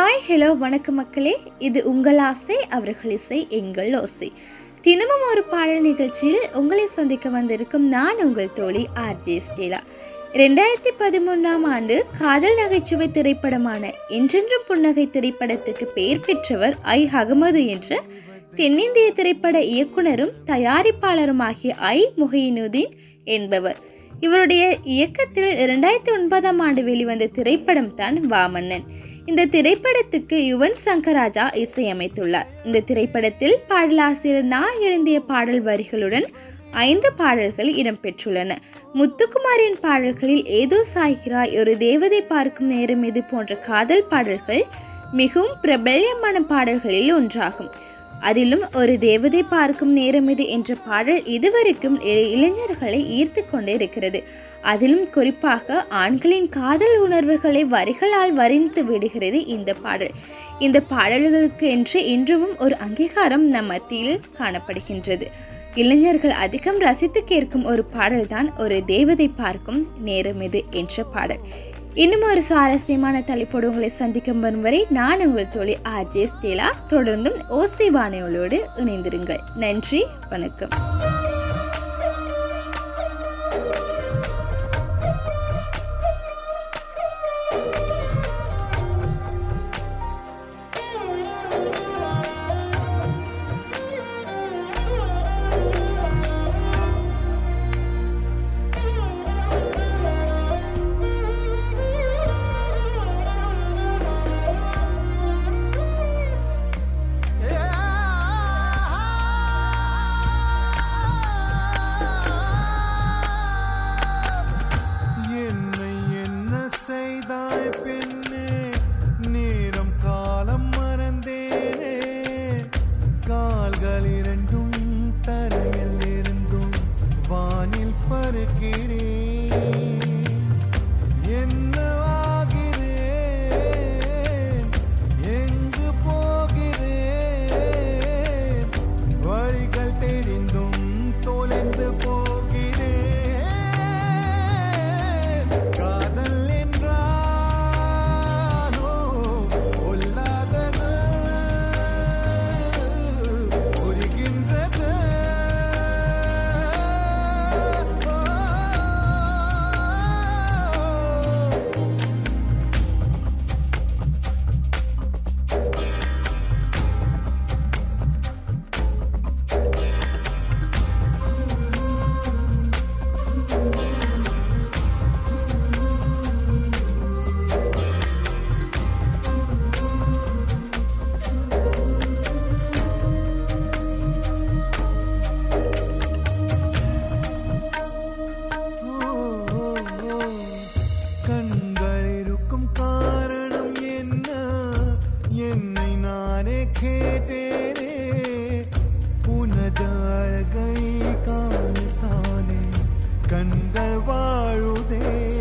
hi hello வணக்கம் மக்களே இது உங்கள் ஆசை அவர்கள் இசை எங்கள் ஓசை தினமும் ஒரு பாடல் நிகழ்ச்சியில் உங்களை சந்திக்க வந்திருக்கும் நான் உங்கள் தோழி ஆர்ஜே ஸ்டேலா ரெண்டாயிரத்தி பதிமூன்றாம் ஆண்டு காதல் நகைச்சுவை திரைப்படமான என்றென்றும் புன்னகை திரைப்படத்துக்கு பெயர் பெற்றவர் ஐ அகமது என்ற தென்னிந்திய திரைப்பட இயக்குனரும் தயாரிப்பாளரும் ஆகிய ஐ முஹினுதீன் என்பவர் இவருடைய இயக்கத்தில் இரண்டாயிரத்தி ஒன்பதாம் ஆண்டு வெளிவந்த திரைப்படம் தான் வாமன்னன் இந்த திரைப்படத்துக்கு யுவன் சங்கர் ராஜா இசையமைத்துள்ளார் இந்த திரைப்படத்தில் பாடலாசிரியர் நா எழுந்திய பாடல் வரிகளுடன் ஐந்து பாடல்கள் இடம்பெற்றுள்ளன முத்துக்குமாரின் பாடல்களில் ஏதோ சாய்கிறாய் ஒரு தேவதை பார்க்கும் நேரம் இது போன்ற காதல் பாடல்கள் மிகவும் பிரபல்யமான பாடல்களில் ஒன்றாகும் அதிலும் ஒரு தேவதை பார்க்கும் நேரம் இது என்ற பாடல் இதுவரைக்கும் இ- இளைஞர்களை ஈர்த்து கொண்டே இருக்கிறது அதிலும் குறிப்பாக ஆண்களின் காதல் உணர்வுகளை வரிகளால் வரிந்து விடுகிறது இந்த பாடல் இந்த பாடல்களுக்கு என்று இன்றும் ஒரு அங்கீகாரம் நம் மத்தியில் காணப்படுகின்றது இளைஞர்கள் அதிகம் ரசித்து கேட்கும் ஒரு பாடல்தான் ஒரு தேவதை பார்க்கும் நேரம் இது என்ற பாடல் இன்னும் ஒரு சுவாரஸ்யமான தலைப்போடு உங்களை சந்திக்கும் வரும் வரை நான் உங்கள் தோழி ஆர்ஜே ஸ்டேலா தொடர்ந்தும் ஓசை வானொலியோடு இணைந்திருங்கள் நன்றி வணக்கம் என்னை என்ன செய்தாய் பெண்ணே நேரம் காலம் மறந்தேனே கால்கள் இரண்டும் தரையில் இருந்தும் வானில் பறக்கிறேன் என்ன ஆகிறேன் எங்கு போகிறேன் வழிகள் தெரிந்தும் தொலைந்து போகிறேன் காதல் என்றானோ கொல்லாதது புரிகின்றது கண்கள் இருக்கும் காரணம் என்ன என்னை நானே கேட்டேனே உனது அழகை காணத்தானே கண்கள் வாழுதே